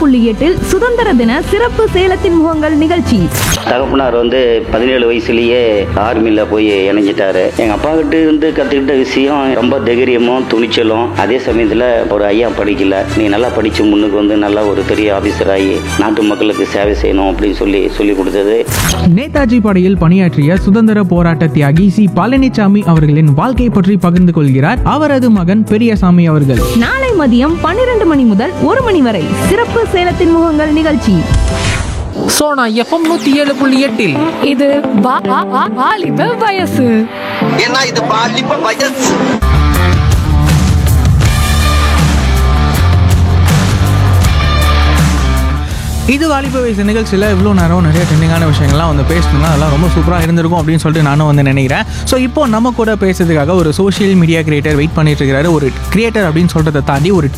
புள்ளி எட்டில் சுதந்திர தின சிறப்பு சேலத்தின் முகங்கள் நிகழ்ச்சி தகப்பனார் வந்து பதினேழு வயசுலயே ஆர்மியில் போய் இணைஞ்சிட்டாரு எங்கள் அப்பா கிட்ட இருந்து கற்றுக்கிட்ட விஷயம் ரொம்ப தைரியமும் துணிச்சலும் அதே சமயத்தில் ஒரு ஐயா படிக்கல நீ நல்லா படித்து முன்னுக்கு வந்து நல்லா ஒரு பெரிய ஆஃபீஸர் ஆகி நாட்டு மக்களுக்கு சேவை செய்யணும் அப்படின்னு சொல்லி சொல்லி கொடுத்தது நேதாஜி படையில் பணியாற்றிய சுதந்திர போராட்ட தியாகி சி பழனிசாமி அவர்களின் வாழ்க்கை பற்றி பகிர்ந்து கொள்கிறார் அவரது மகன் பெரியசாமி அவர்கள் நாளை மதியம் பன்னிரண்டு மணி முதல் ஒரு மணி வரை சிறப்பு சேலத்தின் முகங்கள் நிகழ்ச்சி சோனா எஃப்எம் நூத்தி ஏழு புள்ளி எட்டில் இது வா- வா- வா- வாலிப வயசு ஏன்னா இது பாலிப்ப வயசு இது வாலிப வயசு நிகழ்ச்சியில் இவ்வளோ நேரம் நிறைய ட்ரெண்டிங்கான விஷயங்கள்லாம் வந்து பேசணுங்க அதெல்லாம் ரொம்ப சூப்பராக இருந்திருக்கும் அப்படின்னு சொல்லிட்டு நானும் வந்து நினைக்கிறேன் ஸோ இப்போ நம்ம கூட பேசுறதுக்காக ஒரு சோஷியல் மீடியா கிரியேட்டர் வெயிட் பண்ணிட்டு இருக்காரு ஒரு கிரியேட்டர் அப்படின்னு சொல்கிறத தாண்டி ஒரு